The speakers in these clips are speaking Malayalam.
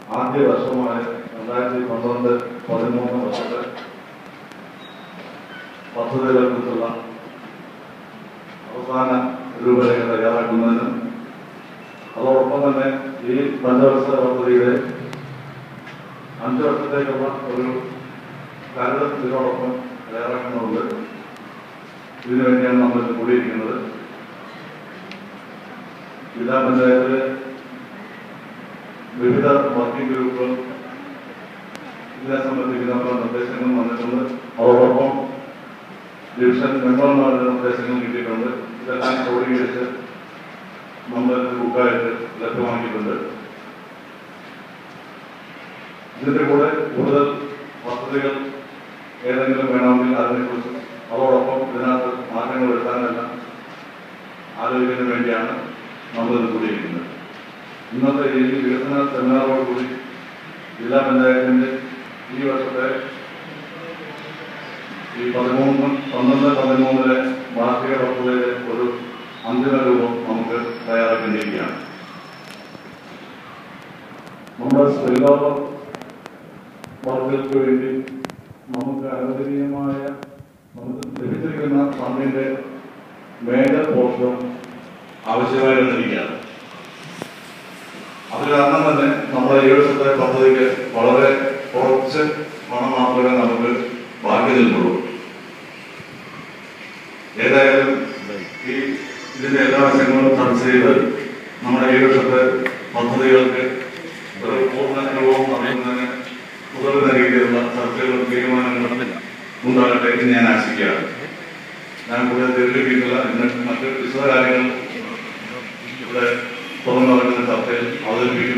ആദ്യ വർഷമായ രണ്ടായിരത്തി പന്ത്രണ്ട് പതിമൂന്ന് വർഷത്തെ പദ്ധതികളെ കുറിച്ചുള്ള അവസാന രൂപരേഖ തയ്യാറാക്കുന്നതിനും അതോടൊപ്പം തന്നെ ഈ പഞ്ചവർഷ പദ്ധതിയുടെ അഞ്ച് വർഷത്തേക്കുള്ള ഒരു കരട് ഇതിനോടൊപ്പം തയ്യാറാക്കുന്നുണ്ട് ഇതിനു വേണ്ടിയാണ് നമ്മൾ ഇത് കൂടിയിരിക്കുന്നത് ജില്ലാ പഞ്ചായത്തിലെ വിവിധ വർക്കിംഗ് ഗ്രൂപ്പുകൾ ഇതിനെ സംബന്ധിക്കുന്ന പല നിർദ്ദേശങ്ങളും വന്നിട്ടുണ്ട് അതോടൊപ്പം ഡിവിഷൻ മെമ്പർമാരുടെ നിർദ്ദേശങ്ങൾ കിട്ടിയിട്ടുണ്ട് ഇതെല്ലാം ക്രോഡീകരിച്ച് നമ്മൾ ബുക്കായിട്ട് ലഭ്യമാക്കിയിട്ടുണ്ട് ഇതിന്റെ കൂടെ കൂടുതൽ പദ്ധതികൾ ഏതെങ്കിലും വേണമെങ്കിൽ അതിനെക്കുറിച്ച് അതോടൊപ്പം ഇതിനകത്ത് മാറ്റങ്ങൾ വരുത്താനെല്ലാം ആലോചിക്കുന്നതിന് വേണ്ടിയാണ് നമ്മളിത് കൂടിയിരിക്കുന്നത് ഇന്നത്തെ ഈ വികസന സെമിനാറോടുകൂടി ജില്ലാ പഞ്ചായത്തിന്റെ ഈ വർഷത്തെ ഈ പതിമൂന്ന് പന്ത്രണ്ട് പതിമൂന്നിലെ വാർഷിക പദ്ധതിയുടെ ഒരു അന്തിമ രൂപം നമുക്ക് തയ്യാറാക്കേണ്ടിയിരിക്കുകയാണ് നമ്മുടെ സ്ത്രീലോകം വർക്കുകൾക്ക് വേണ്ടി നമുക്ക് അനുവദനീയമായ നമുക്ക് ലഭിച്ചിരിക്കുന്ന ഫണ്ടിന്റെ മേജർ പോർഷൻ ആവശ്യമായി വന്നിരിക്കുകയാണ് അത് കാരണം തന്നെ നമ്മുടെ ഈ വർഷത്തെ പദ്ധതിക്ക് വളരെ കുറച്ച് പണം മാത്രമേ നമുക്ക് ബാക്കി നിൽക്കുള്ളൂ ഏതായാലും ഈ ഇതിന്റെ എല്ലാ വശങ്ങളും ചർച്ച ചെയ്ത് നമ്മുടെ ഈ വർഷത്തെ പദ്ധതികൾക്ക് ഒരു പൂർണ്ണ രൂപം നൽകുന്നതിന് ഉതകുന്ന രീതിയിലുള്ള ചർച്ചകളും തീരുമാനങ്ങളും ഉണ്ടാകട്ടെ എന്ന് ഞാൻ ആശിക്കുകയാണ് ഞാൻ കൂടുതൽ ദീർഘിപ്പിക്കില്ല ഇന്ന് മറ്റ് വിശദ കാര്യങ്ങൾ ഇവിടെ തുറന്നു നടക്കുന്ന ചർച്ചയിൽ അവതരിപ്പിക്കും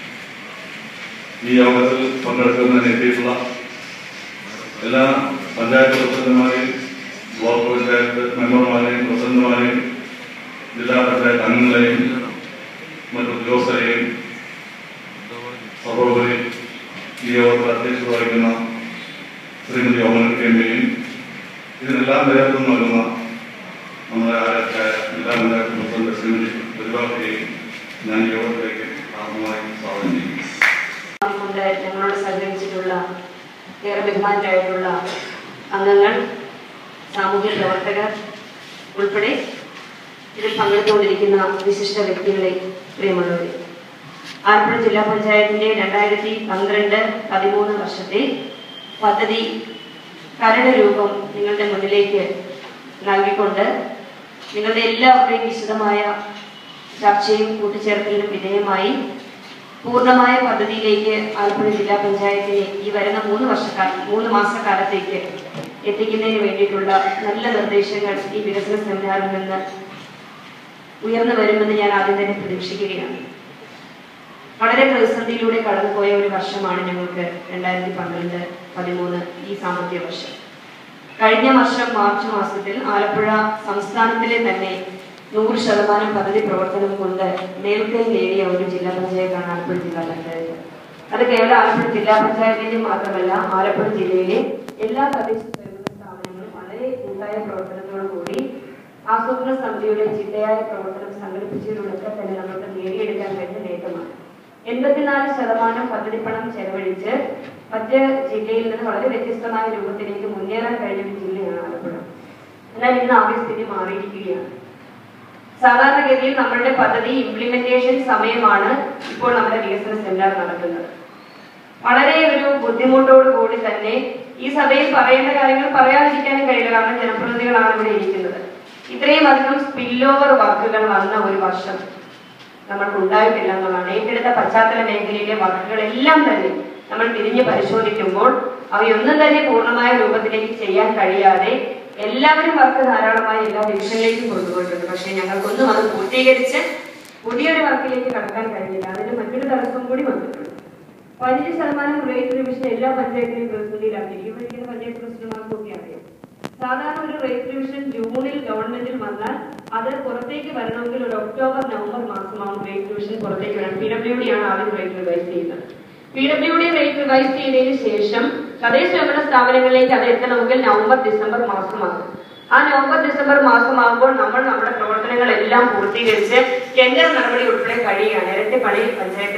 ഈ യോഗത്തിൽ പങ്കെടുക്കുന്നതിന് എത്തിയിട്ടുള്ള എല്ലാ പഞ്ചായത്ത് പ്രസിഡന്റുമാരെയും ബ്ലോക്ക് പഞ്ചായത്ത് മെമ്പർമാരെയും പ്രസിഡന്റുമാരെയും ജില്ലാ പഞ്ചായത്ത് അംഗങ്ങളെയും മറ്റു ഉദ്യോഗസ്ഥരെയും സർവോപരി ഈ യോഗത്തിൽ അധ്യക്ഷത വഹിക്കുന്ന ശ്രീമതി യോമന കേന്ദ്രയും ഇതിനെല്ലാം നേതൃത്വം നൽകുന്ന നമ്മുടെ ആരാധ്യായ ജില്ലാ പഞ്ചായത്ത് പ്രസിഡന്റ് ശ്രീമതി പ്രതിഭാക്കുകയും ഞാൻ ഈ യോഗത്തിലേക്ക് ആത്മമായി സ്വാഗതം ചെയ്യുന്നു കൊണ്ട് ഞങ്ങളോട് സഹകരിച്ചിട്ടുള്ള ഏറെ ബഹുമാനരായിട്ടുള്ള അംഗങ്ങൾ സാമൂഹ്യ പ്രവർത്തകർ ഉൾപ്പെടെ ഇതിൽ പങ്കെടുത്തുകൊണ്ടിരിക്കുന്ന വിശിഷ്ട വ്യക്തികളെ പ്രിയമുള്ളവരെ ആലപ്പുഴ ജില്ലാ പഞ്ചായത്തിന്റെ രണ്ടായിരത്തി പന്ത്രണ്ട് പതിമൂന്ന് വർഷത്തെ പദ്ധതി കരട് രൂപം നിങ്ങളുടെ മുന്നിലേക്ക് നൽകിക്കൊണ്ട് നിങ്ങളുടെ എല്ലാവരുടെയും വിശദമായ ചർച്ചയും കൂട്ടിച്ചേർക്കലിനും വിധേയമായി പൂർണ്ണമായ പദ്ധതിയിലേക്ക് ആലപ്പുഴ ജില്ലാ പഞ്ചായത്തിനെ ഈ വരുന്ന മൂന്ന് വർഷക്കാലം മൂന്ന് മാസക്കാലത്തേക്ക് എത്തിക്കുന്നതിന് വേണ്ടിയിട്ടുള്ള നല്ല നിർദ്ദേശങ്ങൾ ഈ വികസന സെമിനാറിൽ നിന്ന് ഉയർന്നു വരുമെന്ന് ഞാൻ ആദ്യം തന്നെ പ്രതീക്ഷിക്കുകയാണ് വളരെ പ്രതിസന്ധിയിലൂടെ കടന്നുപോയ ഒരു വർഷമാണ് ഞങ്ങൾക്ക് രണ്ടായിരത്തി പന്ത്രണ്ട് പതിമൂന്ന് ഈ സാമ്പത്തിക വർഷം കഴിഞ്ഞ വർഷം മാർച്ച് മാസത്തിൽ ആലപ്പുഴ സംസ്ഥാനത്തിലെ തന്നെ നൂറ് ശതമാനം പദ്ധതി പ്രവർത്തനം കൊണ്ട് മേൽക്കൈ നേടിയ ഒരു ജില്ലാ പഞ്ചായത്താണ് ആലപ്പുഴ ജില്ലാ പഞ്ചായത്ത് അത് കേവലം ആലപ്പുഴ ജില്ലാ പഞ്ചായത്തിന്റെ മാത്രമല്ല ആലപ്പുഴ ജില്ലയിലെ എല്ലാ തദ്ദേശ സ്വയംഭരണ സ്ഥാപനങ്ങളും വളരെ കൂട്ടായ പ്രവർത്തനത്തോടുകൂടി ആസൂത്രണ സമിതിയുടെ ചിട്ടയായ പ്രവർത്തനം സംഘടിപ്പിച്ചതിലൂടെ തന്നെ നമുക്ക് നേടിയെടുക്കാൻ കഴിഞ്ഞ നേട്ടമാണ് എൺപത്തിനാല് ശതമാനം പദ്ധതി പണം ചെലവഴിച്ച് മറ്റ് ജില്ലയിൽ നിന്ന് വളരെ വ്യത്യസ്തമായ രൂപത്തിലേക്ക് മുന്നേറാൻ കഴിഞ്ഞ ഒരു ജില്ലയാണ് ആലപ്പുഴ എന്നാൽ ഇന്ന് ആകെ സ്ഥിതി മാറിയിരിക്കുകയാണ് സാധാരണഗതിയിൽ നമ്മളുടെ പദ്ധതി ഇംപ്ലിമെന്റേഷൻ സമയമാണ് ഇപ്പോൾ നമ്മുടെ വികസന സെമിനാർ നടക്കുന്നത് വളരെ ഒരു ബുദ്ധിമുട്ടോട് കൂടി തന്നെ ഈ സഭയിൽ പറയേണ്ട കാര്യങ്ങൾ പറയാതിരിക്കാനും കഴിയില്ല കാരണം ജനപ്രതിനിധികളാണ് ഇവിടെ ഇരിക്കുന്നത് ഇത്രയും അധികം സ്പിൽ ഓവർ വർക്കുകൾ വന്ന ഒരു വർഷം നമ്മൾക്ക് ഉണ്ടായിട്ടില്ല എന്നുള്ളതാണ് ഏറ്റെടുത്ത പശ്ചാത്തല മേഖലയിലെ വർക്കുകളെല്ലാം തന്നെ നമ്മൾ തിരിഞ്ഞ് പരിശോധിക്കുമ്പോൾ അവയൊന്നും തന്നെ പൂർണ്ണമായ രൂപത്തിലേക്ക് ചെയ്യാൻ കഴിയാതെ എല്ലാവരും വർക്ക് ധാരാളമായി എല്ലാ ഡിവിഷനിലേക്കും കൊണ്ടുപോയിട്ടുണ്ട് പക്ഷേ ഞങ്ങൾക്കൊന്നും അത് പൂർത്തീകരിച്ച് പുതിയൊരു വർക്കിലേക്ക് കടക്കാൻ കഴിഞ്ഞില്ല അതിന് മറ്റൊരു തടസ്സം കൂടി വന്നിട്ടുണ്ട് പതിനഞ്ച് ശതമാനം റേറ്റ് റിവിഷൻ എല്ലാ പഞ്ചായത്തിലെയും പ്രതിസന്ധിയിലാണ് ഈ പഠിക്കുന്ന പഞ്ചായത്ത് പ്രസിഡന്റുമാർക്കും ഒക്കെ അറിയാം സാധാരണ ഒരു റേറ്റ് റിവിഷൻ ജൂണിൽ ഗവൺമെന്റിൽ വന്നാൽ അത് പുറത്തേക്ക് വരണമെങ്കിൽ ഒരു ഒക്ടോബർ നവംബർ മാസമാണ് റേറ്റ് റിവിഷൻ പുറത്തേക്ക് വരണം പി ഡബ്ല്യു ഡി ആണ് ആദ്യം റേറ്റ് റിവൈസ് ചെയ്യുന്നത് P W D rate revise ചെയ്തതിന് ശേഷം തദ്ദേശ സ്വയംഭരണ സ്ഥാപനങ്ങളിലേക്ക് അത് എത്തണമെങ്കിൽ നവംബർ ഡിസംബർ മാസമാകും ആ നവംബർ ഡിസംബർ മാസമാകുമ്പോൾ നമ്മൾ നമ്മുടെ പ്രവർത്തനങ്ങളെല്ലാം പൂർത്തീകരിച്ച് ടെൻഡർ നടപടി ഉൾപ്പെടെ കഴിയുകയാണ് ഇരട്ടി പണി പഞ്ചായത്തുകൾക്ക് വരികയാണ്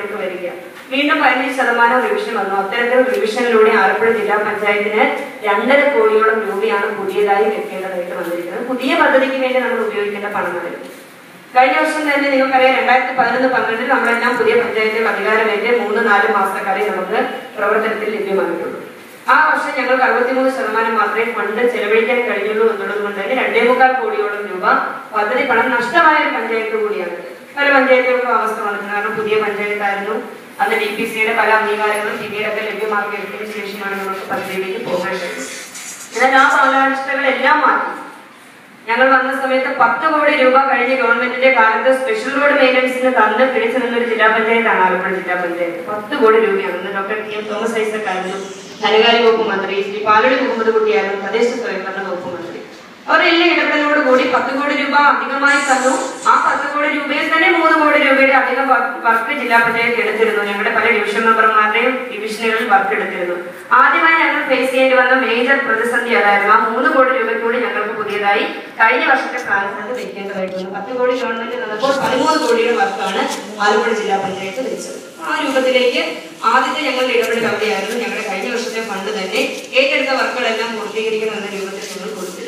വരിക വീണ്ടും പതിനഞ്ച് ശതമാനം റിവിഷൻ വന്നു അത്തരത്തിൽ റിവിഷനിലൂടെ ആലപ്പുഴ ജില്ലാ പഞ്ചായത്തിന് രണ്ടര കോടിയോളം രൂപയാണ് പുതിയതായി വെക്കേണ്ടതായിട്ട് വന്നിരിക്കുന്നത് പുതിയ പദ്ധതിക്ക് വേണ്ടി നമ്മൾ ഉപയോഗിക്കേണ്ട പണമായിരുന്നു കഴിഞ്ഞ വർഷം തന്നെ നിങ്ങൾക്കറിയാം രണ്ടായിരത്തി പതിനൊന്ന് പന്ത്രണ്ടിൽ നമ്മളെല്ലാം പുതിയ പഞ്ചായത്തുകൾ അധികാരമേറ്റ് മൂന്ന് നാല് മാസക്കാരെ നമുക്ക് പ്രവർത്തനത്തിൽ ലഭ്യമായിട്ടുള്ളൂ ആ വർഷം ഞങ്ങൾക്ക് അറുപത്തിമൂന്ന് ശതമാനം മാത്രമേ ഫണ്ട് ചെലവഴിക്കാൻ കഴിഞ്ഞുള്ളൂ എന്നുള്ളത് കൊണ്ട് തന്നെ രണ്ടേ മുക്കാൽ കോടിയോളം രൂപ പദ്ധതി പണം നഷ്ടമായ ഒരു പഞ്ചായത്ത് കൂടിയാണ് പല പഞ്ചായത്തുകൾക്കും അവസ്ഥ വന്നിട്ടുണ്ട് കാരണം പുതിയ പഞ്ചായത്തായിരുന്നു അന്ന് ഡി പി സിയുടെ പല അംഗീകാരങ്ങളും പിന്നീടൊക്കെ ലഭ്യമാക്കി എടുത്തതിന് ശേഷമാണ് നമുക്ക് പദ്ധതിയിലേക്ക് പോകാൻ കഴിയും എന്നാൽ ആ ബാലാവസ്ഥകളെല്ലാം മാറ്റി ഞങ്ങൾ വന്ന സമയത്ത് പത്ത് കോടി രൂപ കഴിഞ്ഞ ഗവൺമെന്റിന്റെ കാലത്ത് സ്പെഷ്യൽ റോഡ് മെയിൻ്റനൻസിന് തന്ന് പിടിച്ചു നിന്ന ഒരു ജില്ലാ പഞ്ചായത്താണ് ആലപ്പുഴ ജില്ലാ പഞ്ചായത്ത് പത്ത് കോടി രൂപയാണ് അന്ന് doctor T M Thomas Isaac ആയിരുന്നു ധനകാര്യ വകുപ്പ് മന്ത്രി ശ്രീ പാലടി മുഹമ്മദ് കുട്ടിയായിരുന്നു തദ്ദേശ സ്വയംഭരണ വകുപ്പ് മന്ത്രി അവരെല്ലാം ഇടപെടലോട് കൂടി പത്ത് കോടി രൂപ അധികമായി തന്നു ആ പത്ത് കോടി രൂപയിൽ തന്നെ മൂന്ന് കോടി രൂപയുടെ അധികം വർക്ക് ജില്ലാ പഞ്ചായത്ത് എടുത്തിരുന്നു ഞങ്ങളുടെ പല ഡിവിഷൻ മെമ്പർമാരുടെയും ഡിവിഷനുകളിൽ വർക്ക് എടുത്തിരുന്നു ആദ്യമായി ഞങ്ങൾ ഫേസ് ചെയ്യേണ്ടി വന്ന മേജർ പ്രതിസന്ധി അതായിരുന്നു ആ മൂന്ന് കോടി രൂപയ്ക്ക് കൂടി ഞങ്ങൾക്ക് പുതിയതായി കഴിഞ്ഞ വർഷത്തെ പ്ലാൻ ഫണ്ട് വെക്കേണ്ടതായിട്ട് വന്നു പത്ത് കോടി ഗവൺമെന്റ് തന്നപ്പോൾ പതിമൂന്ന് കോടിയുടെ വർക്കാണ് ആലപ്പുഴ ജില്ലാ പഞ്ചായത്ത് വെച്ചത് ആ രൂപത്തിലേക്ക് ആദ്യത്തെ ഞങ്ങളുടെ ഇടപെടൽ അവിടെയായിരുന്നു ഞങ്ങളുടെ കഴിഞ്ഞ വർഷത്തെ ഫണ്ട് തന്നെ ഏറ്റെടുത്ത വർക്കുകളെല്ലാം പൂർത്തീകരിക്കണം എന്ന രൂപത്തിൽ ഞങ്ങൾ കൊടുത്തിരുന്നു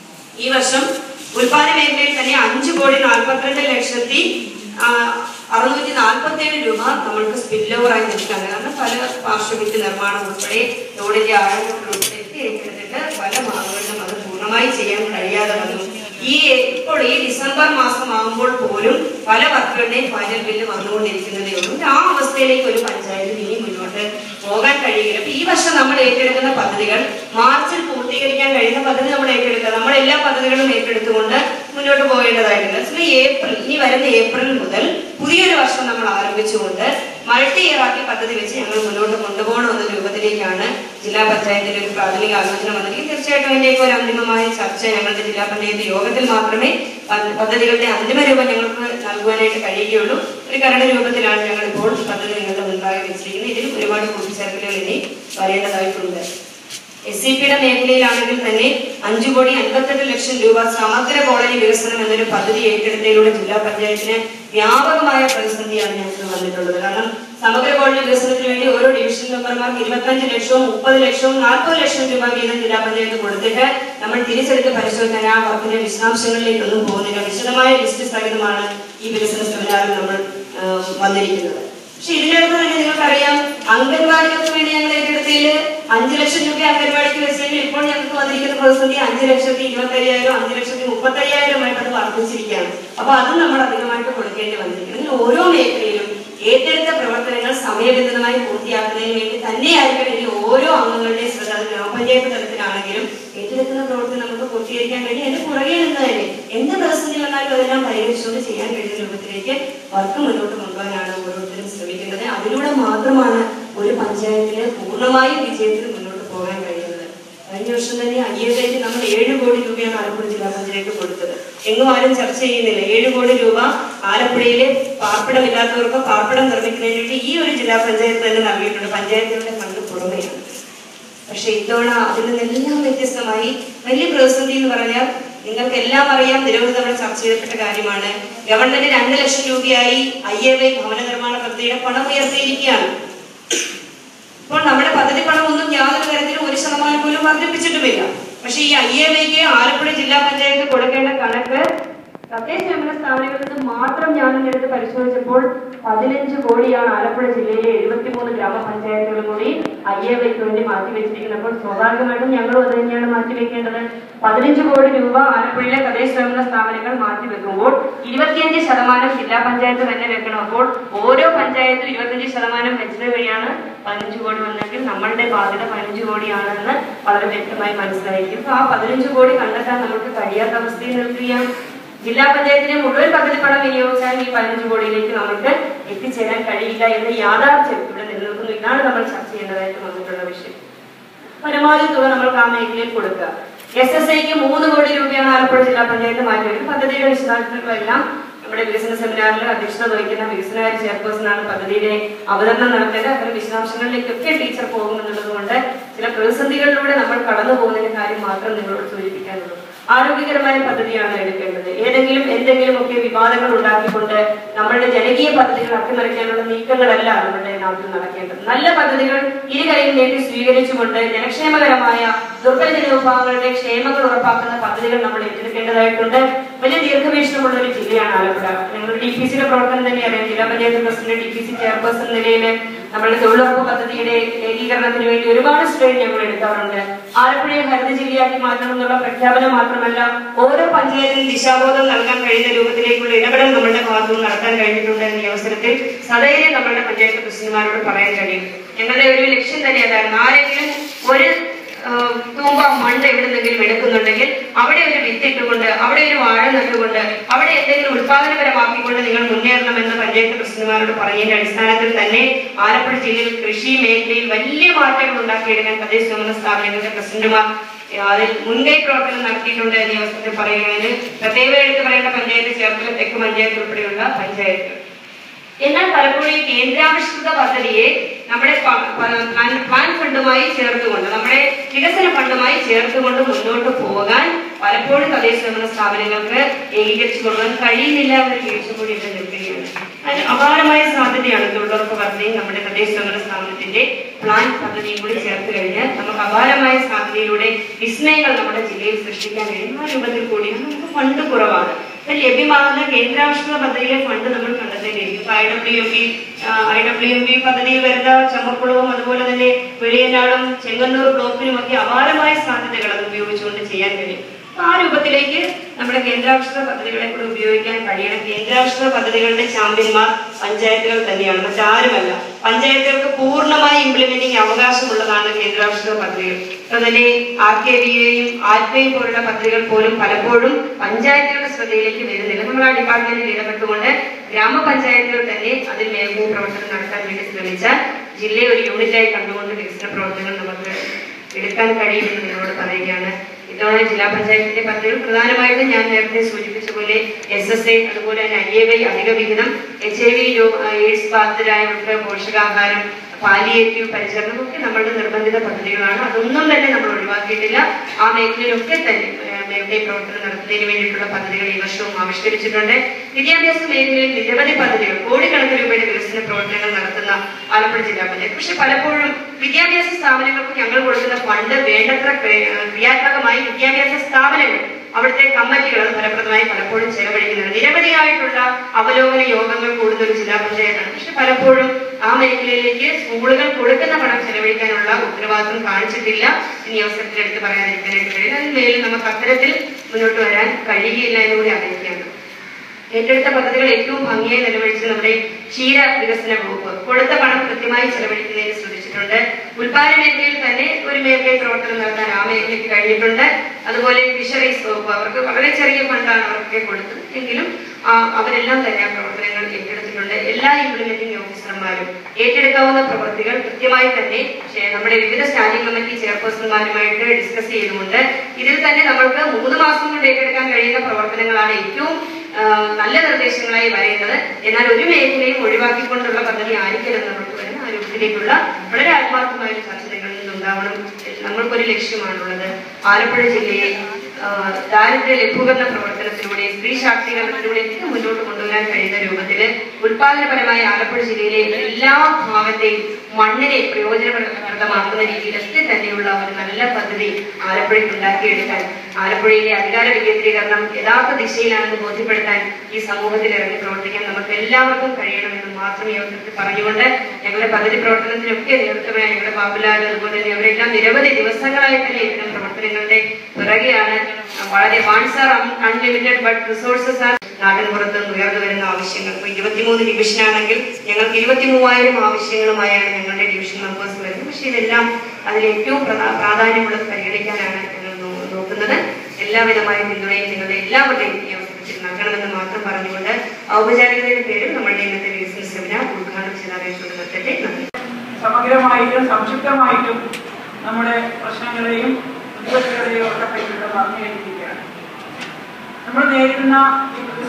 ഈ വർഷം ഉൽപാദന മേഖലയിൽ തന്നെ അഞ്ച് കോടി നാൽപ്പത്തിരണ്ട് ലക്ഷത്തി ആ, അറുന്നൂറ്റി നാൽപ്പത്തി ഏഴ് രൂപ നമ്മൾക്ക് സ്പിൽ ഓവറായി നിൽക്കുകയാണ് കാരണം പല പാർശ്വഭിത്തി നിർമ്മാണം ഉൾപ്പെടെ റോഡിന്റെ ആഴങ്ങൾ ഉൾപ്പെടെ എത്തി ഏറ്റെടുത്തിട്ട് പല ഭാഗങ്ങളിലും അത് പൂർണ്ണമായി ചെയ്യാൻ കഴിയാതെ വന്നു ഈ ഇപ്പോൾ ഈ ഡിസംബർ മാസം ആകുമ്പോൾ പോലും പല വർക്കുകളുടെയും ഫൈനൽ ബില്ല് വന്നുകൊണ്ടിരിക്കുന്നതേ ഉള്ളൂ ആ അവസ്ഥയിലേക്ക് ഒരു പഞ്ചായത്ത് ഇനി മുന്നോട്ട് പോകാൻ കഴിയില്ല അപ്പൊ ഈ വർഷം നമ്മൾ ഏറ്റെടുക്കുന്ന പദ്ധതികൾ മാർച്ചിൽ പൂർത്തീകരിക്കാൻ കഴിയുന്ന പദ്ധതി നമ്മൾ ഏറ്റെടുക്കുക നമ്മൾ എല്ലാ പദ്ധതികളും ഏറ്റെടുത്തുകൊണ്ട് മുന്നോട്ട് പോകേണ്ടതായിട്ടുണ്ട് പക്ഷേ ഏപ്രിൽ ഇനി വരുന്ന ഏപ്രിൽ മുതൽ പുതിയൊരു വർഷം നമ്മൾ ആരംഭിച്ചുകൊണ്ട് മൾട്ടി ഇയർ ആക്കി പദ്ധതി വെച്ച് ഞങ്ങൾ മുന്നോട്ട് കൊണ്ടുപോകണം എന്ന രൂപത്തിലേക്കാണ് ജില്ലാ പഞ്ചായത്തിന്റെ ഒരു പ്രാഥമിക ആലോചന വന്നിരിക്കുന്നത് തീർച്ചയായിട്ടും അതിന്റെയൊക്കെ ഒരു അന്തിമമായ ചർച്ച ഞങ്ങളുടെ ജില്ലാ പഞ്ചായത്ത് യോഗത്തിൽ മാത്രമേ പദ്ധ- പദ്ധതികളുടെ അന്തിമ രൂപം ഞങ്ങൾക്ക് നൽകുവാനായിട്ട് കഴിയുകയുള്ളൂ ഒരു കരട് രൂപത്തിലാണ് ഞങ്ങൾ ഇപ്പോൾ പദ്ധതി നിങ്ങളുടെ മുൻപാകെ വെച്ചിരിക്കുന്നത് ഇതിൽ ഒരുപാട് കൂട്ടിച്ചേർക്കലുകൾ ഇനി വരേണ്ടതായിട്ടുണ്ട് എസ് സി പിയുടെ മേഖലയിലാണെങ്കിൽ തന്നെ അഞ്ചു കോടി അൻപത്തെട്ട് ലക്ഷം രൂപ സമഗ്ര കോളനി വികസനം എന്നൊരു പദ്ധതി ഏറ്റെടുത്തതിലൂടെ ജില്ലാ പഞ്ചായത്തിന് വ്യാപകമായ പ്രതിസന്ധിയാണ് ഞങ്ങൾക്ക് വന്നിട്ടുള്ളത് കാരണം സമഗ്ര കോളനി വികസനത്തിന് വേണ്ടി ഓരോ ഡിവിഷൻ മെമ്പർമാർക്ക് ഇരുപത്തഞ്ച് ലക്ഷവും മുപ്പത് ലക്ഷവും നാൽപ്പത് ലക്ഷം രൂപ വീതം ജില്ലാ പഞ്ചായത്ത് കൊടുത്തിട്ട് നമ്മൾ തിരിച്ചെടുത്ത് പരിശോധിക്കാൻ ആ വർക്കിന്റെ വിശദാംശങ്ങളിലേക്കൊന്നും പോകുന്നില്ല വിശദമായ ലിസ്റ്റ് സഹിതമാണ് ഈ വികസന സെമിനാറിൽ നമ്മൾ ആ, വന്നിരിക്കുന്നത് പക്ഷെ ഇതിനകത്ത് തന്നെ നിങ്ങൾക്കറിയാം അംഗൻവാടികൾക്ക് വേണ്ടി ഞങ്ങൾ ഏറ്റെടുത്തതിൽ അഞ്ചു ലക്ഷം രൂപ അംഗൻവാടിക്ക് വെച്ചെങ്കിൽ ഇപ്പോൾ ഞങ്ങൾക്ക് വന്നിരിക്കുന്ന പ്രതിസന്ധി അഞ്ചു ലക്ഷത്തി ഇരുപത്തി അയ്യായിരം അഞ്ചു ലക്ഷത്തി മുപ്പത്തി അയ്യായിരമായിട്ട് അത് വർദ്ധിച്ചിരിക്കുകയാണ് അപ്പൊ അതും നമ്മൾ അധികമായിട്ട് കൊടുക്കേണ്ടി വന്നിരിക്കുന്നു ഇങ്ങനെ ഓരോ മേഖലയിലും ഏറ്റെടുത്ത പ്രവർത്തനങ്ങൾ സമയബന്ധിതമായി പൂർത്തിയാക്കുന്നതിന് വേണ്ടി തന്നെയായിരിക്കണം ഇതിൽ ഓരോ അംഗങ്ങളുടെയും ശ്രദ്ധ അത് ഗ്രാമപഞ്ചായത്ത് തലത്തിലാണെങ്കിലും ഏറ്റെടുക്കുന്ന പ്രവർത്തനം നമുക്ക് പൂർത്തീകരിക്കാൻ വേണ്ടി അതിന്റെ പുറകെ നിന്ന് തന്നെ എന്ത് പ്രതിസന്ധി വന്നാലും അതെല്ലാം പരിഹരിച്ചുകൊണ്ട് ചെയ്യാൻ കഴിയുന്ന രൂപത്തിലേക്ക് വർക്ക് മുന്നോട്ട് കൊണ്ടുപോകാനാണ് ഓരോരുത്തരും ശ്രമിക്കുന്നത് അതിലൂടെ മാത്രമാണ് ഒരു പഞ്ചായത്തിന് പൂർണ്ണമായും വിജയത്തിൽ മുന്നോട്ട് പോകാൻ കഴിയുന്നത് കഴിഞ്ഞ വർഷം തന്നെ അയ്യായിരത്തി നമ്മൾ ഏഴ് കോടി രൂപയാണ് ആലപ്പുഴ ജില്ലാ പഞ്ചായത്ത് കൊടുത്തത് എങ്ങും ആരും ചർച്ച ചെയ്യുന്നില്ല ഏഴ് കോടി രൂപ ആലപ്പുഴയിലെ പാർപ്പിടമില്ലാത്തവർക്ക് പാർപ്പിടം നിർമ്മിക്കുന്നതിന് വേണ്ടി ഈ ഒരു ജില്ലാ പഞ്ചായത്ത് തന്നെ നൽകിയിട്ടുണ്ട് പഞ്ചായത്തുകളുടെ ഫണ്ട് പുറമെയാണ് പക്ഷെ ഇത്തവണ അതിൽ നിന്നെല്ലാം വ്യത്യസ്തമായി വലിയ പ്രതിസന്ധി എന്ന് പറഞ്ഞാൽ നിങ്ങൾക്ക് എല്ലാം അറിയാം നിരവധി തവണ ചർച്ച ചെയ്യപ്പെട്ട കാര്യമാണ് ഗവൺമെന്റ് രണ്ട് ലക്ഷം രൂപയായി ഐ എ വൈ ഭവന നിർമ്മാണ പദ്ധതിയുടെ പണം ഉയർത്തിയിരിക്കുകയാണ് ഇപ്പോൾ നമ്മുടെ പദ്ധതി പണം ഒന്നും യാതൊരു തരത്തിലും ഒരു ശതമാനം പോലും വർദ്ധിപ്പിച്ചിട്ടുമില്ല പക്ഷേ ഈ ഐ എ വൈക്ക് ആലപ്പുഴ ജില്ലാ പഞ്ചായത്ത് കൊടുക്കേണ്ട കണക്ക് തദ്ദേശ സ്വയംഭരണ സ്ഥാപനങ്ങളിൽ നിന്ന് മാത്രം ഞാനും എടുത്ത് പരിശോധിച്ചപ്പോൾ പതിനഞ്ച് കോടിയാണ് ആലപ്പുഴ ജില്ലയിലെ എഴുപത്തിമൂന്ന് ഗ്രാമപഞ്ചായത്തുകളും കൂടി ഐ എ വൈക്ക് വേണ്ടി മാറ്റിവെച്ചിരിക്കുന്നത് അപ്പോൾ സ്വാഭാവികമായിട്ടും ഞങ്ങളും അത് തന്നെയാണ് മാറ്റിവെക്കേണ്ടത് പതിനഞ്ച് കോടി രൂപ ആലപ്പുഴയിലെ തദ്ദേശ സ്വയംഭരണ സ്ഥാപനങ്ങൾ മാറ്റിവെക്കുമ്പോൾ ഇരുപത്തിയഞ്ച് ശതമാനം ജില്ലാ പഞ്ചായത്ത് തന്നെ വെക്കണം അപ്പോൾ ഓരോ പഞ്ചായത്തും ഇരുപത്തിയഞ്ച് ശതമാനം വെച്ചത് വഴിയാണ് പതിനഞ്ച് കോടി വന്നെങ്കിൽ നമ്മളുടെ ബാധ്യത പതിനഞ്ച് കോടിയാണെന്ന് വളരെ വ്യക്തമായി മനസ്സിലായിരിക്കും അപ്പൊ ആ പതിനഞ്ച് കോടി കണ്ടെത്താൻ നമുക്ക് കഴിയാത്ത അവസ്ഥയിൽ നിൽക്കുകയാണ് ജില്ലാ പഞ്ചായത്തിലെ മുഴുവൻ പദ്ധതി പണം വിനിയോഗിച്ചാൽ ഈ പതിനഞ്ച് കോടിയിലേക്ക് നമുക്ക് എത്തിച്ചേരാൻ കഴിയില്ല എന്ന യാഥാർത്ഥ്യം ഇവിടെ നിലനിൽക്കുന്നു ഇതാണ് നമ്മൾ ചർച്ച ചെയ്യേണ്ടതായിട്ട് വന്നിട്ടുള്ള വിഷയം പരമാവധി തുക നമ്മൾക്ക് ആ മേഖലയിൽ കൊടുക്കുക എസ് എസ് ഐക്ക് മൂന്ന് കോടി രൂപയാണ് ആലപ്പുഴ ജില്ലാ പഞ്ചായത്ത് മാറ്റിവെക്കുന്നത് പദ്ധതിയുടെ വിശദാംശങ്ങളെല്ലാം നമ്മുടെ വികസന സെമിനാറിൽ അധ്യക്ഷത വഹിക്കുന്ന വികസനകാര്യ ചെയർപേഴ്സണാണ് പദ്ധതിയുടെ അവതരണം നടത്തേണ്ടത് അത്തരം വിശദാംശങ്ങളിലേക്കൊക്കെ ടീച്ചർ പോകുമെന്നുള്ളത് കൊണ്ട് ചില പ്രതിസന്ധികളിലൂടെ നമ്മൾ കടന്നു പോകുന്നതിന്റെ കാര്യം മാത്രം നിങ്ങളോട് സൂചിപ്പിക്കാനുള്ളൂ ആരോഗ്യകരമായ പദ്ധതിയാണ് എടുക്കേണ്ടത് ഏതെങ്കിലും എന്തെങ്കിലുമൊക്കെ വിവാദങ്ങൾ ഉണ്ടാക്കിക്കൊണ്ട് നമ്മളുടെ ജനകീയ പദ്ധതികൾ അട്ടിമറിക്കാനുള്ള നീക്കങ്ങളല്ല നമ്മുടെ നാട്ടിൽ നടക്കേണ്ടത് നല്ല പദ്ധതികൾ ഇരു കൈയിൽ നീട്ടി സ്വീകരിച്ചുകൊണ്ട് ജനക്ഷേമകരമായ ദുർബല ജനവിഭാഗങ്ങളുടെ ക്ഷേമങ്ങൾ ഉറപ്പാക്കുന്ന പദ്ധതികൾ നമ്മൾ ഏറ്റെടുക്കേണ്ടതായിട്ടുണ്ട് വലിയ ദീർഘവീക്ഷണമുള്ള ഒരു ജില്ലയാണ് ആലപ്പുഴ ഞങ്ങൾ ഡി പി സിയുടെ പ്രവർത്തനം തന്നെ അറിയാം ജില്ലാ panchayat president D P C chairperson നിലയിൽ നമ്മുടെ തൊഴിലുറപ്പ് പദ്ധതിയുടെ ഏകീകരണത്തിന് വേണ്ടി ഒരുപാട് സ്ട്രെയിൻ ഞങ്ങൾ എടുക്കാറുണ്ട് ആലപ്പുഴയെ ഹരിത ജില്ലയാക്കി മാറ്റണമെന്നുള്ള പ്രഖ്യാപനം മാത്രമല്ല ഓരോ പഞ്ചായത്തിനും ദിശാബോധം നൽകാൻ കഴിയുന്ന രൂപത്തിലേക്കുള്ള ഇടപെടൽ നമ്മുടെ ഭാഗത്തുനിന്ന് നടത്താൻ കഴിഞ്ഞിട്ടുണ്ട് എന്ന ഈ അവസരത്തിൽ സധൈര്യം നമ്മുടെ പഞ്ചായത്ത് പ്രസിഡന്റുമാരോട് പറയാൻ കഴിയും ഞങ്ങളുടെ ഒരു ലക്ഷ്യം തന്നെ അതായിരുന്നു ആരെങ്കിലും ഒരു ആഹ് തൂമ്പ മണ്ണ് എവിടുന്നെങ്കിലും എടുക്കുന്നുണ്ടെങ്കിൽ അവിടെ ഒരു വിത്ത് ഇട്ടുകൊണ്ട് അവിടെ ഒരു വാഴ നട്ടുകൊണ്ട് അവിടെ എന്തെങ്കിലും ഉത്പാദനപരമാക്കിക്കൊണ്ട് നിങ്ങൾ മുന്നേറണമെന്ന് പഞ്ചായത്ത് പ്രസിഡന്റുമാരോട് പറഞ്ഞതിന്റെ അടിസ്ഥാനത്തിൽ തന്നെ ആലപ്പുഴ ജില്ലയിൽ കൃഷി മേഖലയിൽ വലിയ മാറ്റങ്ങൾ ഉണ്ടാക്കിയെടുക്കാൻ തദ്ദേശ സ്വയംഭരണ സ്ഥാപനങ്ങളുടെ പ്രസിഡന്റുമാർ ആഹ് അതിൽ മുൻകൈ പ്രവർത്തനം നടത്തിയിട്ടുണ്ട് എന്ന ഈ അവസരത്തിൽ പറയുകയാണെങ്കിൽ പ്രത്യേകം എടുത്തു പറയേണ്ട പഞ്ചായത്ത് ചേർത്തല തെക്ക് പഞ്ചായത്ത് ഉൾപ്പെടെയുള്ള പഞ്ചായത്ത് എന്നാൽ പലപ്പോഴും ഈ കേന്ദ്രാവിഷ്കൃത പദ്ധതിയെ നമ്മുടെ പ- പ- പ്ലാൻ പ്ലാൻ ഫണ്ടുമായി ചേർത്തുകൊണ്ട് നമ്മുടെ വികസന ഫണ്ടുമായി ചേർത്തുകൊണ്ട് മുന്നോട്ട് പോകാൻ പലപ്പോഴും തദ്ദേശ സ്വയംഭരണ സ്ഥാപനങ്ങൾക്ക് ഏകീകരിച്ചു കൊണ്ടുപോകാൻ കഴിയുന്നില്ല എന്ന വീഴ്ച കൂടി ഇവിടെ നിൽക്കുകയാണ് അതിന് അപാരമായ സാധ്യതയാണ് തൊഴിലുറപ്പ് പദ്ധതിയും നമ്മുടെ തദ്ദേശ സ്വയംഭരണ സ്ഥാപനത്തിന്റെ പ്ലാൻ പദ്ധതിയും കൂടി ചേർത്ത് കഴിഞ്ഞാൽ നമുക്ക് അപാരമായ സാധ്യതയിലൂടെ വിസ്മയങ്ങൾ നമ്മുടെ ജില്ലയിൽ സൃഷ്ടിക്കാൻ കഴിയും ആ രൂപത്തിൽ കൂടി നമുക്ക് ഫണ്ട് കുറവാണ് അപ്പോൾ ലഭ്യമാകുന്ന കേന്ദ്രാവിഷ്കൃത പദ്ധതിയിലെ ഫണ്ട് നമ്മൾ കണ്ടെത്തേണ്ടിയിരിക്കും ഇപ്പൊ I W M P I W M P പദ്ധതിയിൽ വരുന്ന ചമ്മക്കുളവും അതുപോലെ തന്നെ വെളിയനാടും ചെങ്ങന്നൂർ ബ്ലോക്കിനുമൊക്കെ അപാരമായ സാധ്യതകൾ അത് ഉപയോഗിച്ചുകൊണ്ട് ചെയ്യാൻ കഴിയും അപ്പൊ ആ രൂപത്തിലേക്ക് നമ്മുടെ കേന്ദ്രാവിഷ്കൃത പദ്ധതികളെ കൂടെ ഉപയോഗിക്കാൻ കഴിയണം കേന്ദ്രാവിഷ്കൃത പദ്ധതികളുടെ ചാമ്പ്യന്മാർ പഞ്ചായത്തുകൾ തന്നെയാണ് മറ്റാരുമല്ല പഞ്ചായത്തുകൾക്ക് പൂർണ്ണമായി ഇംപ്ലിമെന്റിംഗ് അവകാശമുള്ളതാണ് കേന്ദ്രാവിഷ്കൃത പദ്ധതികൾ ഇപ്പൊ തന്നെ ആർ കെ വിയെയും ആൽപ്പയും പോലുള്ള പദ്ധതികൾ പോലും പലപ്പോഴും പഞ്ചായത്തുകളുടെ ശ്രദ്ധയിലേക്ക് വരുന്നില്ല നമ്മൾ ആ ഡിപ്പാർട്ട്മെന്റിൽ ഇടപെട്ടുകൊണ്ട് ഗ്രാമപഞ്ചായത്തുകൾ തന്നെ അതിൽ മേഖല പ്രവർത്തനം നടത്താൻ വേണ്ടി ശ്രമിച്ചാൽ ജില്ലയെ ഒരു യൂണിറ്റായി കണ്ടുകൊണ്ട് വികസന പ്രവർത്തനങ്ങൾ നമുക്ക് എടുക്കാൻ കഴിയുമെന്ന് നിങ്ങളോട് പറയുകയാണ് ഇത്തവണ ജില്ലാ പഞ്ചായത്തിന്റെ പദ്ധതികൾ പ്രധാനമായിട്ടും ഞാൻ നേരത്തെ സൂചിപ്പിച്ച പോലെ എസ് എസ് എ അതുപോലെ തന്നെ ഐ എ വൈ അധിക വിഹിതം എച്ച് ഐ വി എയ്ഡ്സ് ബാധിതരായവർക്ക് പോഷകാഹാരം പാലിയേറ്റീവ് പരിചരണം ഒക്കെ നമ്മളുടെ നിർബന്ധിത പദ്ധതികളാണ് അതൊന്നും തന്നെ നമ്മൾ ഒഴിവാക്കിയിട്ടില്ല ആ മേഖലയിലൊക്കെ തന്നെ ഏഹ്, മേഖലയിൽ പ്രവർത്തനം നടത്തുന്നതിന് വേണ്ടിയിട്ടുള്ള പദ്ധതികൾ ഈ വർഷവും ആവിഷ്കരിച്ചിട്ടുണ്ട് വിദ്യാഭ്യാസ മേഖലയിൽ നിരവധി പദ്ധതികൾ കോടിക്കണക്കിന് രൂപയുടെ വികസന പ്രവർത്തനങ്ങൾ നടത്തുന്ന ആലപ്പുഴ ജില്ലാ പഞ്ചായത്ത് പക്ഷെ പലപ്പോഴും വിദ്യാഭ്യാസ സ്ഥാപനങ്ങൾക്ക് ഞങ്ങൾ കൊടുക്കുന്ന ഫണ്ട് വേണ്ടത്ര ക്രിയ- ക്രിയാത്മകമായി വിദ്യാഭ്യാസ സ്ഥാപനങ്ങൾ അവിടുത്തെ കമ്മിറ്റികൾ അത് ഫലപ്രദമായി പലപ്പോഴും ചെലവഴിക്കുന്നുണ്ട് നിരവധിയായിട്ടുള്ള അവലോകന യോഗങ്ങൾ കൂടുന്ന ഒരു ജില്ലാ പഞ്ചായത്താണ് പക്ഷെ പലപ്പോഴും ആ മേഖലയിലേക്ക് സ്കൂളുകൾ കൊടുക്കുന്ന പണം ചെലവഴിക്കാനുള്ള ഉത്തരവാദിത്വം കാണിച്ചിട്ടില്ല ഈ അവസരത്തിൽ എടുത്ത് പറയാതിരിക്കാനായിട്ട് കഴിയും അതിന് നമുക്ക് അത്തരത്തിൽ മുന്നോട്ട് വരാൻ കഴിയുകയില്ല എന്ന് കൂടി അറിയിക്കുകയാണ് ഏറ്റെടുത്ത പദ്ധതികൾ ഏറ്റവും ഭംഗിയായി നിലവഴിച്ച് നമ്മുടെ ക്ഷീര വികസന വകുപ്പ് കൊടുത്ത പണം കൃത്യമായി ചെലവഴിക്കുന്നതിന് ശ്രദ്ധിച്ചിട്ടുണ്ട് ഉൽപാദന മേഖലയിൽ തന്നെ ഒരു മേഖലയിൽ പ്രവർത്തനം നടത്താൻ ആ മേഖലയ്ക്ക് കഴിഞ്ഞിട്ടുണ്ട് അതുപോലെ ഫിഷറീസ് വകുപ്പ് അവർക്ക് വളരെ ചെറിയ ഫണ്ടാണ് അവർക്ക് കൊടുത്തത് എങ്കിലും ആ, അവരെല്ലാം തന്നെ ആ പ്രവർത്തനങ്ങൾ ഏറ്റെടുത്തിട്ടുണ്ട് എല്ലാ ഇംപ്ലിമെന്റിംഗ് ഓഫീസർമാരും ഏറ്റെടുക്കാവുന്ന പ്രവൃത്തികൾ കൃത്യമായി തന്നെ ചെ- നമ്മുടെ വിവിധ സ്റ്റാൻഡിംഗ് കമ്മിറ്റി ചെയർപേഴ്സൺമാരുമായിട്ട് ഡിസ്കസ് ചെയ്തുകൊണ്ട് ഇതിൽ തന്നെ നമ്മൾക്ക് മൂന്ന് മാസം കൊണ്ട് ഏറ്റെടുക്കാൻ കഴിയുന്ന പ്രവർത്തനങ്ങളാണ് ഏറ്റവും ആ, നല്ല നിർദ്ദേശങ്ങളായി പറയുന്നത് എന്നാൽ ഒരു മേഖലയും ഒഴിവാക്കിക്കൊണ്ടുള്ള പദ്ധതി ആയിരിക്കരുത് നമുക്ക് വരുന്ന ആ രൂപത്തിലേക്കുള്ള വളരെ ആത്മാർത്ഥമായ ഒരു ചർച്ച നിങ്ങളിൽ നിന്നുണ്ടാവണം നമ്മൾക്കൊരു ലക്ഷ്യമാണുള്ളത് ആലപ്പുഴ ജില്ലയെ ആ, ദാരിദ്ര്യ ലഘൂകരണ പ്രവർത്തനത്തിലൂടെ സ്ത്രീ ശാക്തീകരണത്തിലൂടെ ഒക്കെ മുന്നോട്ട് കൊണ്ടുവരാൻ കഴിയുന്ന രൂപത്തിൽ ഉൽപാദനപരമായ ആലപ്പുഴ ജില്ലയിലെ എല്ലാ ഭാഗത്തെയും മണ്ണിനെ പ്രയോജനപ്രദമാക്കുന്ന രീതിയിലൊക്കെ തന്നെയുള്ള ഒരു നല്ല പദ്ധതി ആലപ്പുഴയ്ക്ക് ഉണ്ടാക്കിയെടുക്കാൻ ആലപ്പുഴയിലെ അധികാര വികേന്ദ്രീകരണം യഥാർത്ഥ ദിശയിലാണെന്ന് ബോധ്യപ്പെടുത്താൻ ഈ സമൂഹത്തിൽ ഇറങ്ങി പ്രവർത്തിക്കാൻ നമുക്ക് എല്ലാവർക്കും കഴിയണമെന്ന് മാത്രം ഈ അവസരത്തിൽ പറഞ്ഞുകൊണ്ട് ഞങ്ങളുടെ പദ്ധതി പ്രവർത്തനത്തിനൊക്കെ നേതൃത്വമായ ഞങ്ങളുടെ ബാബുലാൽ അതുപോലെ തന്നെ അവരെല്ലാം നിരവധി ദിവസങ്ങളായി തന്നെ ഇത്തരം പ്രവർത്തനങ്ങളുടെ പിറകെയാണ് വളരെ wants are unlimited but resources are നാട്ടിൻ പുറത്ത് നിന്ന് ഉയർന്നു വരുന്ന ആവശ്യങ്ങൾ ഇപ്പൊ ഇരുപത്തിമൂന്ന് ഡിവിഷനാണെങ്കിൽ ഞങ്ങൾക്ക് ഇരുപത്തി മൂവായിരം ആവശ്യങ്ങളുമായാണ് ഞങ്ങളുടെ ഡിവിഷൻ മെമ്പേഴ്സ് വരുന്നത് പക്ഷെ ഇതെല്ലാം അതിൽ ഏറ്റവും പ്രധാ- പ്രാധാന്യമുള്ളത് പരിഗണിക്കാനാണ് ഞങ്ങൾ നോ- നോക്കുന്നത് എല്ലാവിധമായ പിന്തുണയും നിങ്ങളുടെ എല്ലാവരുടെയും ഈ അവസരത്തിൽ നൽകണമെന്ന് മാത്രം പറഞ്ഞുകൊണ്ട് ഔപചാരികതയുടെ പേരിൽ നമ്മളുടെ ഇന്നത്തെ വികസന സെമിനാർ ഉദ്ഘാടനം ചെയ്ത് അറിയിച്ചുകൊണ്ട് നിർത്തട്ടെ നന്ദി സമഗ്രമായിട്ടും സംക്ഷിപ്തമായിട്ടും നമ്മുടെ പ്രശ്നങ്ങളെയും പ്രതിബദ്ധതകളെയും ഒക്കെ പറ്റിയിട്ട് പറഞ്ഞു കഴിഞ്ഞിരിക്കുകയാണ് നമ്മൾ നേരിടുന്ന ഈ പ്രതിസന്ധി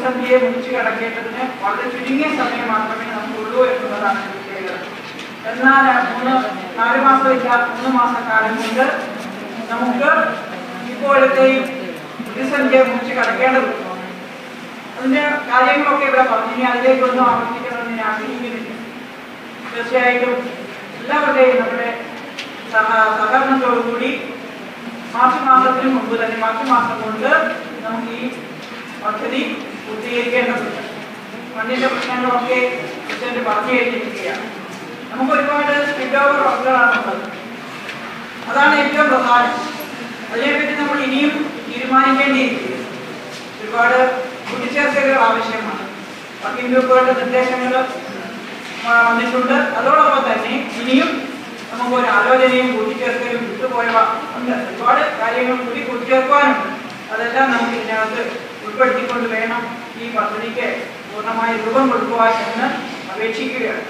പ്രതിസന്ധിയെ മുറിച്ചു കടക്കേണ്ടതിന് വളരെ ചുരുങ്ങിയ സമയം മാത്രമേ നമുക്കുള്ളൂ എന്നുള്ളതാണ് പ്രത്യേകത എന്നാൽ ആ മൂന്ന് നാല് മാസമില്ല മൂന്ന് മാസക്കാലം കൊണ്ട് നമുക്ക് ഇപ്പോഴത്തെയും പ്രതിസന്ധിയെ മുറിച്ച് കടക്കേണ്ടതുണ്ട് അതിന്റെ കാര്യങ്ങളൊക്കെ ഇവിടെ പറഞ്ഞു ഇനി അതിലേക്കൊന്നും ആവർത്തിക്കണമെന്ന് ഞാൻ ആഗ്രഹിക്കുന്നില്ല തീർച്ചയായിട്ടും എല്ലാവരുടെയും നമ്മുടെ സഹ- സഹകരണത്തോടുകൂടി മാർച്ച് മാസത്തിന് മുമ്പ് തന്നെ മാർച്ച് മാസം കൊണ്ട് നമുക്ക് ഈ പദ്ധതി പൂർത്തീകരിക്കേണ്ടതുണ്ട് മണ്ണിന്റെ പ്രശ്നങ്ങളൊക്കെ പ്രസിഡന്റ് പറഞ്ഞു കഴിഞ്ഞിരിക്കുകയാണ് നമുക്ക് ഒരുപാട് സ്പിൽ ഓവർ വർക്കുകളാണുള്ളത് അതാണ് ഏറ്റവും പ്രധാനം അതിനെപ്പറ്റി നമ്മൾ ഇനിയും തീരുമാനിക്കേണ്ടിയിരിക്കുന്നു ഒരുപാട് കൂട്ടിച്ചേർക്കലുകൾ ആവശ്യമാണ് വർക്കിംഗ് ഗ്രൂപ്പുകളുടെ നിർദ്ദേശങ്ങൾ വന്നിട്ടുണ്ട് അതോടൊപ്പം തന്നെ ഇനിയും നമുക്ക് ഒരു ആലോചനയും കൂട്ടിച്ചേർക്കലും വിട്ടുപോയവ ഉണ്ട് ഒരുപാട് കാര്യങ്ങൾ കൂടി കൂട്ടിച്ചേർക്കുവാനുണ്ട് അതെല്ലാം നമുക്ക് ഇതിനകത്ത് ഉൾപ്പെടുത്തിക്കൊണ്ട് വേണം ഈ പദ്ധതിക്ക് പൂർണ്ണമായി രൂപം കൊടുക്കുവാൻ എന്ന് അപേക്ഷിക്കുകയാണ്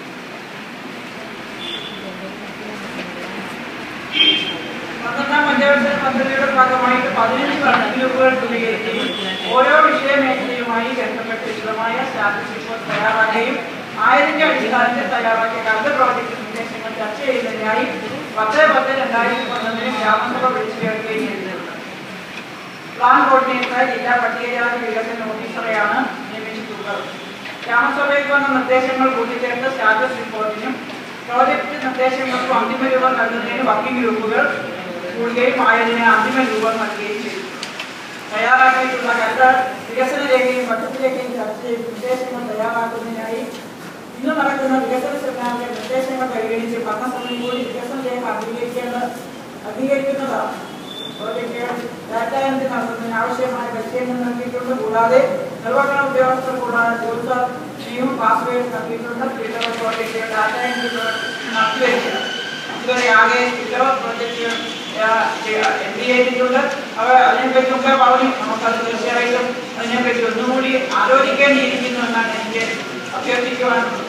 പന്ത്രണ്ടാം പഞ്ചവത്സര പദ്ധതിയുടെ ഭാഗമായിട്ട് പതിനഞ്ച് വർക്കിംഗ് ഗ്രൂപ്പുകൾ രൂപീകരിക്കുകയും ഓരോ വിഷയ മേഖലയുമായി ബന്ധപ്പെട്ട് വിശദമായ സ്റ്റാറ്റസ് റിപ്പോർട്ട് തയ്യാറാക്കുകയും ആയതിന്റെ അടിസ്ഥാനത്തിൽ തയ്യാറാക്കിയ കണ്ട പ്രോജക്ട് നിർദ്ദേശങ്ങൾ ചർച്ച ചെയ്യുന്നതിനായി പത്ത് പത്ത് രണ്ടായിരത്തി പന്ത്രണ്ടിന് ഗ്രാമസഭ വിളിച്ചു ചേർക്കുകയും ചെയ്തിട്ടുണ്ട് പ്ലാൻ കോർഡിനേറ്റർ ജില്ലാ പട്ടികജാതി വികസന ഓഫീസറെയാണ് നിയമിച്ചിട്ടുള്ളത് ഗ്രാമസഭയ്ക്ക് വന്ന നിർദ്ദേശങ്ങൾ കൂട്ടിച്ചേർത്ത് സ്റ്റാറ്റസ് റിപ്പോർട്ടിനും പ്രോജക്ട് നിർദ്ദേശങ്ങൾക്കും അന്തിമ രൂപം നൽകുന്നതിന് വർക്കിംഗ് ഗ്രൂപ്പുകൾ കൂടുകയും ആയതിന് അന്തിമ രൂപം നൽകുകയും ചെയ്തു തയ്യാറാക്കിയിട്ടുള്ള കണ്ട വികസന രേഖയും പദ്ധതിരേഖയും ചർച്ച ചെയ്ത് നിർദ്ദേശങ്ങൾ തയ്യാറാക്കുന്നതിനായി ഇന്ന് നടക്കുന്ന വികസന സെമിനാറിന്റെ നിർദ്ദേശങ്ങൾ പരിഗണിച്ച് ഭരണസമിതി കൂടി വികസന രേഖ അംഗീകരിക്കേണ്ട അംഗീകരിക്കുന്നതാണ് പ്രോജക്റ്റുകൾ ഡാറ്റ എൻട്രി നടത്തുന്നതിന് ആവശ്യമായ പരിശീലനം നൽകിയിട്ടുണ്ട് കൂടാതെ നിർവഹണ ഉദ്യോഗസ്ഥർ കൂടാതെ യൂസർ നെയിം പാസ്വേഡ് നൽകിയിട്ടുണ്ട് ഫീൽഡ് പ്രോജക്റ്റുകൾ ഡാറ്റ എൻട്രി നടത്തിവരികയാണ് ഇതുവരെ ആകെ ഫീൽഡ് പ്രോജക്റ്റുകൾ എം പി ചെയ്തിട്ടുണ്ട് അവ അതിനെപ്പറ്റി ഒക്കെ പറഞ്ഞു നമുക്കത് തീർച്ചയായിട്ടും അതിനെപ്പറ്റി ഒന്നുകൂടി ആലോചിക്കേണ്ടിയിരിക്കുന്നു എന്നാണ് എനിക്ക് അഭ്യർത്ഥിക്കുവാനുള്ളത്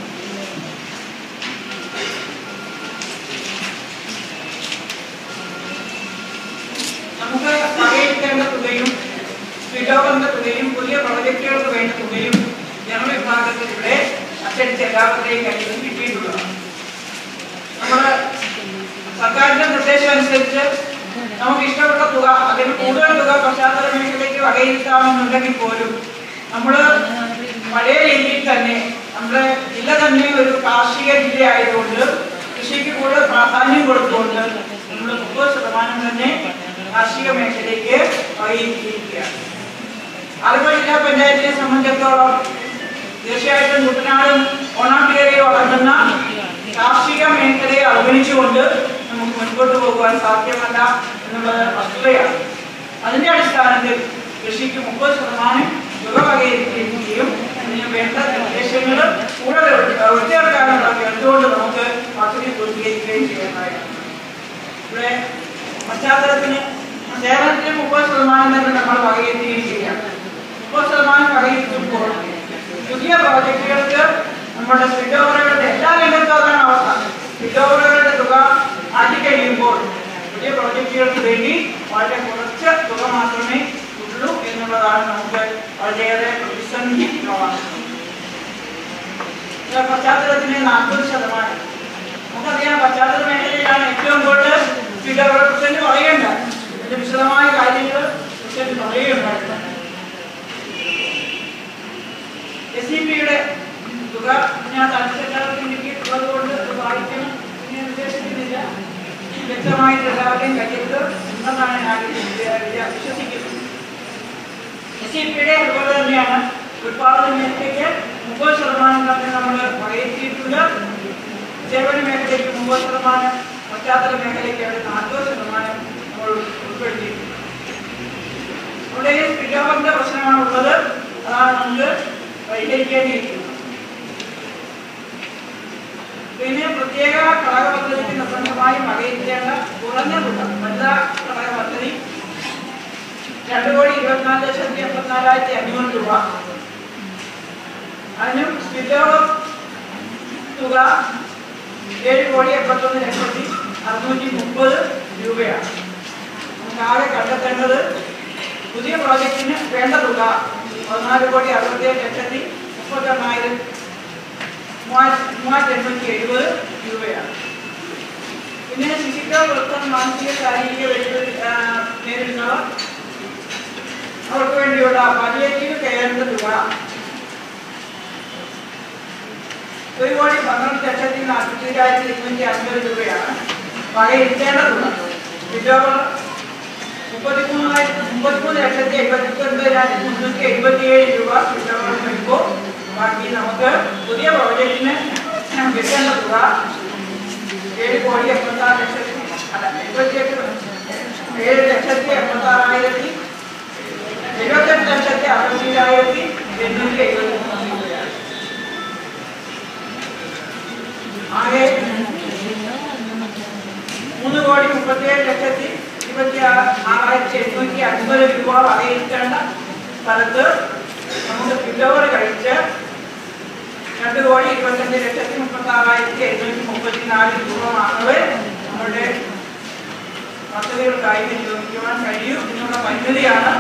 നമുക്ക് വകയിരുത്തേണ്ട തുകയും വിലോകന്റെ തുകയും പുതിയ പ്രോജക്റ്റുകൾക്ക് വേണ്ട തുകയും ജനവിഭാഗത്തിൽ ഇവിടെ അച്ചടിച്ച് എല്ലാവരുടെയും കയ്യിൽ കിട്ടിയിട്ടുള്ളതാണ് നമ്മുടെ സർക്കാരിന്റെ നിർദ്ദേശം അനുസരിച്ച് നമുക്ക് ഇഷ്ടപ്പെട്ട തുക അതിൽ കൂടുതൽ തുക പശ്ചാത്തല മേഖലയ്ക്ക് വകയിരുത്താമെന്നുണ്ടെങ്കിൽ പോലും നമ്മൾ പഴയ രീതിയിൽ തന്നെ നമ്മുടെ ജില്ല തന്നെ ഒരു കാർഷിക ജില്ലയായതുകൊണ്ട് കൃഷിക്ക് കൂടുതൽ പ്രാധാന്യം കൊടുത്തുകൊണ്ട് നമ്മൾ മുപ്പത് ശതമാനം തന്നെ കാർഷിക മേഖലയ്ക്ക് വകയിരുത്തിയിരിക്കുകയാണ് ആലപ്പുഴ ജില്ലാ പഞ്ചായത്തിനെ സംബന്ധിച്ചിടത്തോളം തീർച്ചയായിട്ടും കുട്ടനാടും ഓണാട്ടിലേയും അടങ്ങുന്ന കാർഷിക മേഖലയെ അവഗണിച്ചുകൊണ്ട് നമുക്ക് മുൻപോട്ട് പോകുവാൻ സാധ്യമല്ല എന്നുള്ളത് വസ്തുതയാണ് അതിന്റെ അടിസ്ഥാനത്തിൽ കൃഷിക്ക് മുപ്പത് ശതമാനം തുക വകയിരുത്തിയിരിക്കുകയും അതിന് വേണ്ട നിർദ്ദേശങ്ങൾ കൂടെ ഒറ്റയെടുക്കാനുള്ളതൊക്കെ എടുത്തുകൊണ്ട് നമുക്ക് പദ്ധതി പൂർത്തീകരിക്കുകയും ചെയ്യുന്നതായിരുന്നു ഇവിടെ പശ്ചാത്തലത്തിന് സേവനത്തിന് മുപ്പത് ശതമാനം തന്നെ നമ്മൾ വകയിരുത്തിയിരിക്കുകയാണ് മുപ്പത് ശതമാനം വകയിരുത്തുമ്പോൾ പുതിയ പ്രോജക്റ്റുകൾക്ക് നമ്മുടെ സ്പിറ്റോവറുകളുടെ എല്ലാ രംഗത്തും അതാണ് അവസ്ഥ സ്പിറ്റോവറുകളുടെ തുക മാറ്റിക്കഴിയുമ്പോൾ പുതിയ പ്രോജക്റ്റുകൾക്ക് വേണ്ടി വളരെ കുറച്ച് തുക മാത്രമേ ഉള്ളൂ എന്നുള്ളതാണ് നമുക്ക് വളരെയേറെ പ്രതിസന്ധി ഉളവാക്കുന്നത് ഇതിന്റെ പശ്ചാത്തലത്തിന് നാൽപ്പത് ശതമാനം നമുക്കറിയാം പശ്ചാത്തല മേഖലയിലാണ് ഏറ്റവും കൂടുതൽ പ്രസിഡന്റ് പറയേണ്ട ഇതിന്റെ വിശദമായ കാര്യങ്ങൾ പ്രസിഡന്റ് പറയുകയുണ്ടായിരുന്നു എസ് സി പിയുടെ തുക ഞാൻ തലച്ചെല്ലാവർക്കും കിട്ടിയിട്ടുള്ളത് കൊണ്ട് അത് വായിക്കണം എന്ന് ഞാൻ ഉദ്ദേശിക്കുന്നില്ല വ്യക്തമായിട്ട് എല്ലാവരുടെയും കയ്യെടുത്ത് ഉണ്ടെന്നാണ് ഞാൻ വിശ്വ- വിശ്വസിക്കുന്നത് എസ് സി പിയുടെ അതുപോലെ തന്നെയാണ് ഉത്പാദന മേഖലയ്ക്ക് മുപ്പത് ശതമാനം തന്നെ നമ്മൾ വകയിരുത്തിയിട്ടുണ്ട് സേവന മേഖലയ്ക്ക് മുപ്പത് ശതമാനം പശ്ചാത്തല മേഖലയ്ക്ക് അവിടെ നാൽപ്പത് ശതമാനം നമ്മൾ ഉൾപ്പെടുത്തിയിട്ടുണ്ട് ഇവിടെ പിലോറിന്റെ പ്രശ്നമാണ് ഉള്ളത് അതാണ് നമുക്ക് പരിഹരിക്കേണ്ടിയിരിക്കുന്നത് പിന്നെ പ്രത്യേക ഘടക പദ്ധതിക്ക് നിർബന്ധമായി വകയിരുത്തേണ്ട കുറഞ്ഞ തുക വനിതാ ഘടക പദ്ധതി രണ്ട് കോടി ഇരുപത്തിനാല് ലക്ഷത്തി എൺപത്തിനാലായിരത്തി അഞ്ഞൂറ് രൂപ അതിനും സ്പില്ലോവർ തുക ഏഴ് കോടി എൺപത്തൊന്ന് ലക്ഷത്തി അറുന്നൂറ്റി മുപ്പത് രൂപയാണ് നമുക്ക് ആകെ കണ്ടെത്തേണ്ടത് പുതിയ പ്രോജക്റ്റിന് വേണ്ട തുക പതിനാല് കോടി അറുപത്തിയേഴ് ലക്ഷത്തി മുപ്പത്തെണ്ണായിരം മൂവായിരത്തി മൂവായിരത്തി എണ്ണൂറ്റി എഴുപത് രൂപയാണ് പിന്നെ ഫിസിക്കൽ വൃത്തം മാനസിക ശാരീരിക വെല്ലുവിളി ആ, നേരിടുന്നവർ അവർക്ക് വേണ്ടിയുള്ള പാലിയേറ്റീവ് കെയറിന്റെ തുക ഒരു കോടി പന്ത്രണ്ട് ലക്ഷത്തി നാൽപ്പത്തി ഏഴായിരത്തി ഇരുന്നൂറ്റി അൻപത് രൂപയാണ് വകയിരുത്തേണ്ട തുക വിഡോവർ മുപ്പത്തിമൂന്നായിരത്തി മുപ്പത്തിമൂന്ന് ലക്ഷത്തി എൺപത്തി ഒൻപതിനായിരത്തി മുന്നൂറ്റി എഴുപത്തിയേഴ് രൂപ വിഡോവർ വരുമ്പോൾ ബാക്കി നമുക്ക് പുതിയ പ്രോജക്റ്റിന് കിട്ടേണ്ട തുക ഏഴ് കോടി എൺപത്തി ആറ് ലക്ഷത്തി അല്ല എൺപത്തിയെട്ട് ഏഴ് ലക്ഷത്തി എൺപത്തി ആറായിരത്തി എഴുപത്തെട്ട് ലക്ഷത്തി അറുപത്തിരായിരത്തി എണ്ണൂറ്റി എഴുപത്തി മൂന്ന് രൂപയാണ് ആകെ മൂന്ന് കോടി മുപ്പത്തിയേഴ് ലക്ഷത്തി ഇരുപത്തി ആ- ആറായിരത്തി എണ്ണൂറ്റി അൻപത് രൂപ വകയിരുത്തേണ്ട സ്ഥലത്ത് നമുക്ക് ഫിലോവർ കഴിച്ച് രണ്ട് കോടി ഇരുപത്തഞ്ച് ലക്ഷത്തി മുപ്പത്തി ആറായിരത്തി എഴുന്നൂറ്റി മുപ്പത്തി നാല് രൂപ മാത്രമേ നമ്മുടെ പദ്ധതികൾക്കായി വിനിയോഗിക്കുവാൻ കഴിയൂ എന്നുള്ള പരിമിതിയാണ്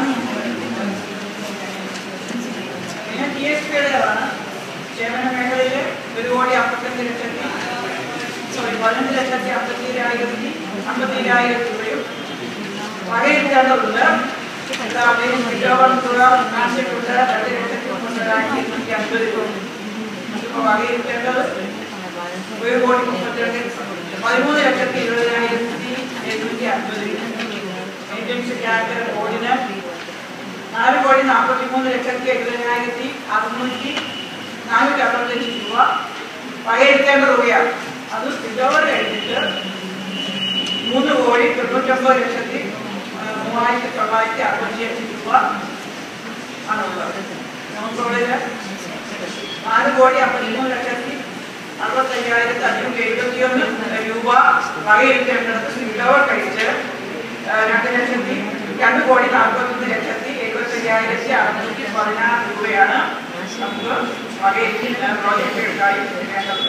പിന്നെ ടി എസ് പിയുടേതാണ് സേവന മേഖലയിൽ ഒരു കോടി അമ്പത്തഞ്ച് ലക്ഷത്തി സോറി പതിനഞ്ച് ലക്ഷത്തി അമ്പത്തിരായിരത്തി അമ്പത്തിരായിരം രൂപയും വകയിരുത്തേണ്ടതുണ്ട് എല്ലാവരുടെയും വിലോപന തുക കാണിച്ചിട്ടുണ്ട് രണ്ട് ലക്ഷത്തി മുപ്പത്തിരണ്ടായിരത്തി ഇരുന്നൂറ്റി അൻപത് രൂപ ഇപ്പോൾ വകയിരുത്തേണ്ടത് ഒരു കോടി മുപ്പത്തിരണ്ട് പതിമൂന്ന് ലക്ഷത്തി ഇരുപതിനായിരത്തി എഴുന്നൂറ്റി അൻപത് മെയിൻ്റെനൻസ് ക്യാപിറ്റൽ ബോർഡിന് നാല് കോടി നാൽപ്പത്തി മൂന്ന് ലക്ഷത്തി എഴുപതിനായിരത്തി അറുന്നൂറ്റി നാനൂറ്റി അറുപത്തഞ്ച് രൂപ വകയിരുത്തേണ്ട തുകയാണ് അത് ഫിലോവർ കഴിഞ്ഞിട്ട് മൂന്ന് കോടി തൊണ്ണൂറ്റൊമ്പത് ലക്ഷത്തി ആ, മൂവായിരത്തി തൊള്ളായിരത്തി അറുപത്തിയഞ്ച് രൂപ ആണുള്ളത് നമുക്കുള്ളിൽ നാല് കോടി അമ്പത്തിമൂന്ന് ലക്ഷത്തി അറുപത്തയ്യായിരത്തി അഞ്ഞൂറ്റി എഴുപത്തിയൊന്ന് രൂപ വകയിരുത്തേണ്ടത് ഫിലോവർ കഴിച്ച് ആ, രണ്ട് ലക്ഷത്തി രണ്ട് കോടി നാൽപ്പത്തൊന്ന് ലക്ഷത്തി എഴുപത്തയ്യായിരത്തി അറുന്നൂറ്റി പതിനാറ് രൂപയാണ് നമുക്ക് വകയിരുത്തി പ്രോജക്റ്റുകൾക്കായി വേണ്ടത്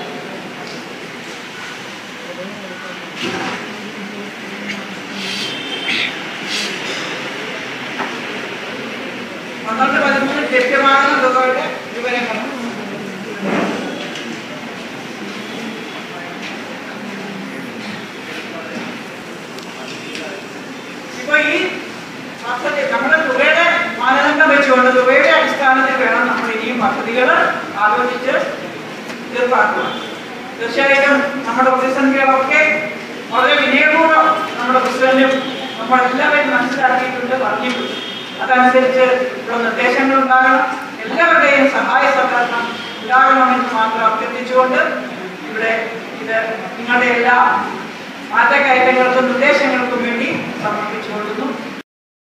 പന്ത്രണ്ട് പതിമൂന്ന് ലഭ്യമാകുന്ന തുകയുടെ വിവരങ്ങൾ ഇപ്പൊ ഈ പദ്ധതി നമ്മുടെ തുകയുടെ മാനദണ്ഡം വെച്ചുകൊണ്ട് തുകയുടെ അടിസ്ഥാനത്തിൽ വേണം നമ്മൾ ഇനിയും പദ്ധതികൾ ആലോചിച്ച് തീർപ്പാക്കുക തീർച്ചയായിട്ടും നമ്മുടെ പ്രതിസന്ധികളൊക്കെ വളരെ വിനയപൂർവ്വം നമ്മുടെ പ്രസിഡന്റും നമ്മളെല്ലാവരും മനസ്സിലാക്കിയിട്ടുണ്ട് പറഞ്ഞിട്ടുണ്ട് അതനുസരിച്ച് ഉള്ള നിർദ്ദേശങ്ങൾ ഉണ്ടാകണം എല്ലാവരുടെയും സഹായ സഹകരണം ഉണ്ടാകണമെന്ന് മാത്രം അഭ്യർത്ഥിച്ചുകൊണ്ട് ഇവിടെ ഇത് നിങ്ങളുടെ എല്ലാ മാറ്റക്കയറ്റങ്ങൾക്കും നിർദ്ദേശങ്ങൾക്കും വേണ്ടി സമർപ്പിച്ചുകൊള്ളുന്നു